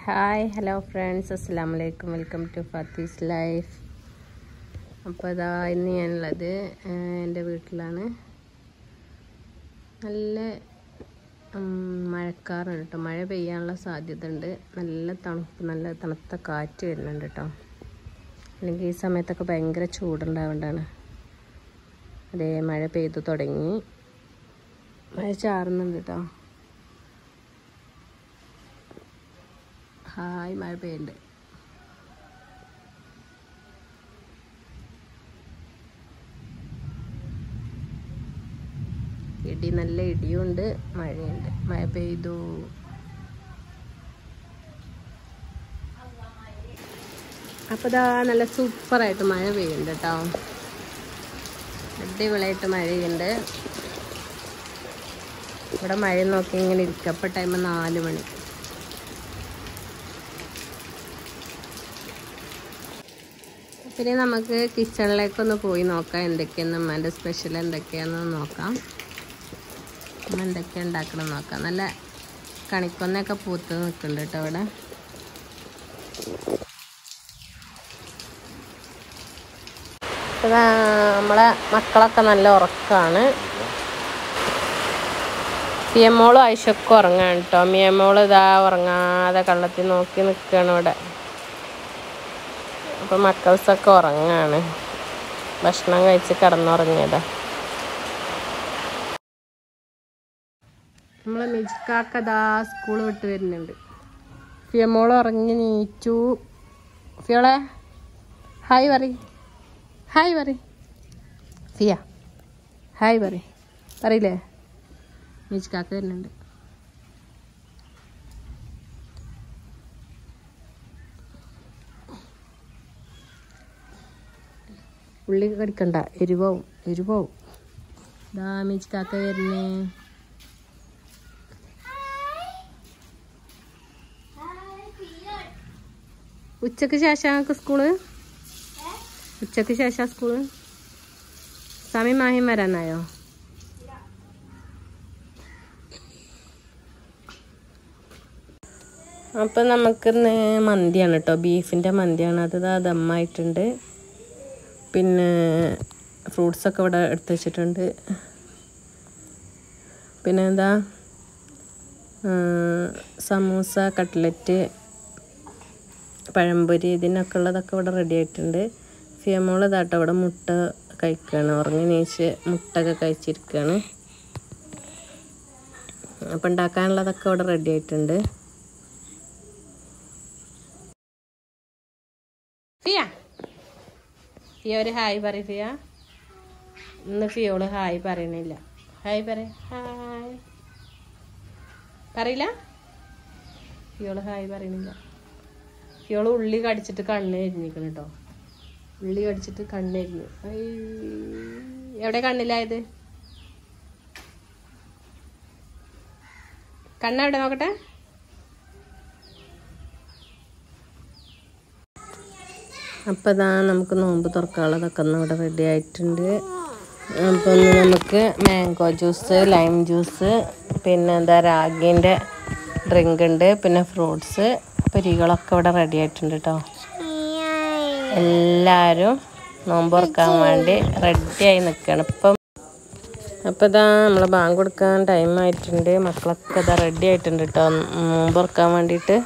hi hello friends അസ്സാം വലൈക്കും welcome to Fathi's life അപ്പോൾ ഇതാ ഇന്ന് ഞാനുള്ളത് ഏഹ്, എൻ്റെ വീട്ടിലാണ് നല്ല ഉം, മഴക്കാറാണ് കേട്ടോ മഴ പെയ്യാനുള്ള സാധ്യത ഉണ്ട് നല്ല തണുപ്പ് നല്ല തണുത്ത കാറ്റ് വരുന്നുണ്ട് കേട്ടോ അല്ലെങ്കിൽ ഈ സമയത്തൊക്കെ ഭയങ്കര ചൂടുണ്ടാവേണ്ടാണ് അതേ മഴ പെയ്തു തുടങ്ങി മഴ ചാറുന്നുണ്ട് കേട്ടോ ഹായ് മഴ പെയ്യുന്നുണ്ട് ഇടി നല്ല ഇടിയുണ്ട് മഴയുണ്ട് മഴ പെയ്തു അപ്പോൾ ഇതാ നല്ല സൂപ്പറായിട്ട് മഴ പെയ്യുന്നുണ്ട് കേട്ടോ അടിപൊളിയായിട്ട് മഴ പെയ്യുന്നുണ്ട് ഇവിടെ മഴ നോക്കി ഇങ്ങനെ ഇരിക്കപ്പ ടൈം നാല് മണി പിന്നെ നമുക്ക് കിച്ചണിലേക്കൊന്ന് പോയി നോക്കാം എന്തൊക്കെയാണ് അമ്മേൻ്റെ സ്പെഷ്യൽ എന്തൊക്കെയാണെന്ന് നോക്കാം അമ്മ എന്തൊക്കെയാണ് ഉണ്ടാക്കണം നോക്കാം നല്ല കണിക്കൊന്നൊക്കെ പൂത്ത് നിൽക്കുന്നുണ്ട് കേട്ടോ ഇവിടെ ഇതാ നമ്മളെ മക്കളൊക്കെ നല്ല ഉറക്കമാണ് മിയമോളും ഐഷക്കും ഉറങ്ങാണ് കേട്ടോ മിയമോള് ഇതാ ഉറങ്ങാതെ കള്ളത്തിൽ നോക്കി നിൽക്കുകയാണ് ഇവിടെ അപ്പം മക്കൾസൊക്കെ ഉറങ്ങാണ് ഭക്ഷണം കഴിച്ച് കിടന്നുറങ്ങിയതാ നമ്മളെ മിജിക്കാക്കതാ സ്കൂൾ വിട്ട് വരുന്നുണ്ട് ഫിയമോൾ ഉറങ്ങി നീച്ചു ഫിയോളെ ഹായ് പറ ഹായ് പറ ഫിയ ഹായ് പറ പറയില്ലേ മിജിക്കാക്ക വരുന്നുണ്ട് ഉള്ളി കടിക്കണ്ട എരിവാവും എരിവാവും ദാ മിജിക്കാക്ക വരുന്നേ ഉച്ചക്ക് ശേഷം ഞങ്ങൾക്ക് സ്കൂള് ഉച്ചക്ക് ശേഷം സ്കൂള് സമയം മാഹിം വരാനായോ അപ്പം നമുക്കിന്ന് മന്തിയാണ് കേട്ടോ ബീഫിൻ്റെ മന്തിയാണ് അത് ദാ ദമ്മായിട്ടുണ്ട് പിന്നെ ഫ്രൂട്ട്സൊക്കെ ഇവിടെ എടുത്ത് വെച്ചിട്ടുണ്ട് പിന്നെ എന്താ സമൂസ കട്ട്ലറ്റ് പഴംപൊരി ഇതിനൊക്കെ ഉള്ളതൊക്കെ ഇവിടെ റെഡി ആയിട്ടുണ്ട് ഫിയമോൾ ഇതാട്ടോ ഇവിടെ മുട്ട കഴിക്കുകയാണ് ഉറങ്ങി നീച്ച് മുട്ടൊക്കെ കഴിച്ചിരിക്കുകയാണ് അപ്പം ഉണ്ടാക്കാനുള്ളതൊക്കെ ഇവിടെ റെഡി ആയിട്ടുണ്ട് ഫിയ ഫിയ ഒരു ഹായ് പറ ഫിയ ഇന്ന് ഫിയോള് ഹായ് പറയണില്ല ഹായ് പറ ഹായ് പറയില്ല ഫിയോള് ഹായ് പറയണില്ല ഫിയോള് ഉള്ളി കടിച്ചിട്ട് കണ്ണ് എരിഞ്ഞിരിക്കണം കേട്ടോ ഉള്ളി കടിച്ചിട്ട് കണ്ണ് എരിഞ്ഞു ഐ, എവിടെ കണ്ണിലായത് കണ്ണെവിടെ നോക്കട്ടെ അപ്പോൾ ഇതാ നമുക്ക് നോമ്പ് തുറക്കാനുള്ളതൊക്കെ ഒന്ന് ഇവിടെ റെഡി ആയിട്ടുണ്ട് അപ്പോൾ ഒന്ന് നമുക്ക് മാംഗോ ജ്യൂസ് ലൈം ജ്യൂസ് പിന്നെ എന്താ രാഗിൻ്റെ ഡ്രിങ്ക് ഉണ്ട് പിന്നെ ഫ്രൂട്ട്സ് പൊരികളൊക്കെ ഇവിടെ റെഡി ആയിട്ടുണ്ട് കേട്ടോ എല്ലാവരും നോമ്പ് തുറക്കാൻ വേണ്ടി റെഡിയായി നിൽക്കുകയാണ് ഇപ്പം അപ്പോൾ ഇതാ നമ്മൾ ബാങ്ക് കൊടുക്കാൻ ടൈം ആയിട്ടുണ്ട് മക്കളൊക്കെ ഇതാ റെഡി ആയിട്ടുണ്ട് കേട്ടോ നോമ്പ് തുറക്കാൻ വേണ്ടിയിട്ട്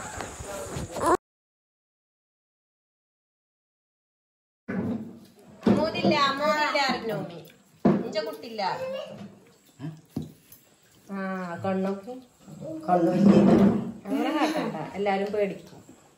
മൂന്നില്ല മൂന്നില്ല അറിഞ്ഞു ഇഞ്ച കുട്ടില്ല ആ കണ്ണോക്കി അങ്ങനെ കാട്ടണ്ട എല്ലാരും പേടിക്കും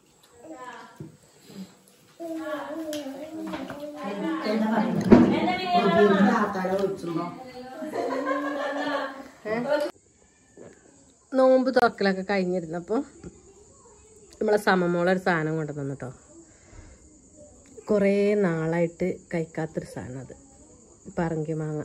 നോമ്പ് തുറക്കലൊക്കെ കഴിഞ്ഞിരുന്നപ്പോൾ നമ്മളെ സമമോളൊരു സാധനം കൊണ്ടുവന്നു കേട്ടോ കുറേ നാളായിട്ട് കഴിക്കാത്തൊരു സാധനം അത് പറങ്കി മാങ്ങ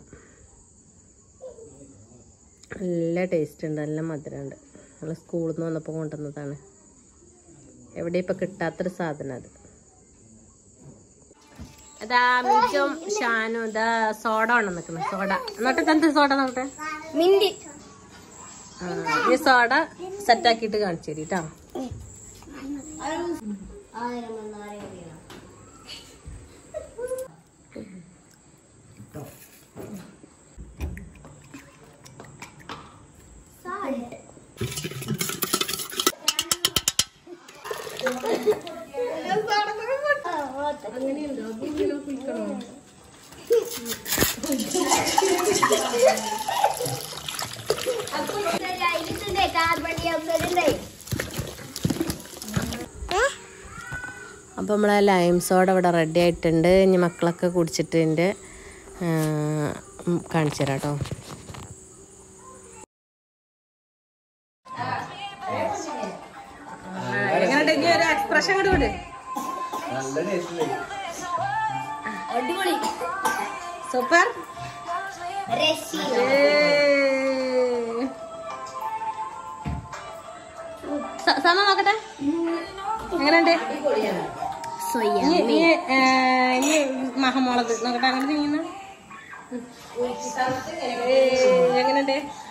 നല്ല ടേസ്റ്റ് ഉണ്ട് നല്ല മധുരമുണ്ട് നമ്മൾ സ്കൂളിൽ നിന്ന് വന്നപ്പോൾ കൊണ്ടുവന്നതാണ് എവിടെ ഇപ്പം കിട്ടാത്തൊരു സാധനം അത് അതാ മിജും ഷാനും ഇതാ സോഡ ആണ് നിൽക്കുന്നത് സോഡ എന്നിട്ട് എന്ത് സോഡ നോട്ടെ മിന്തി ഈ സോഡ സെറ്റാക്കിയിട്ട് കാണിച്ചു തരീ കേട്ടോ കാർബൺ ഡൈ ഓക്സൈഡ് ഉണ്ട് അപ്പോൾ നമ്മളെ ലൈം സോഡ ഇവിടെ റെഡി ആയിട്ടുണ്ട് ഇനി മക്കളൊക്കെ കുടിച്ചിട്ട് എൻ്റെ കാണിച്ചു തരാം കേട്ടോ എക്സ്പ്രഷൻ കൂടി വിട് അടിപൊളി സൂപ്പർ രസി സമ നോക്കട്ടെ എങ്ങനെയുണ്ട് സോയ ഇനി ഇനി, ഏ, ഇനി മഹമുളക് നോക്കട്ടെ അങ്ങോട്ട് നീങ്ങുന്ന എങ്ങനെയുണ്ട്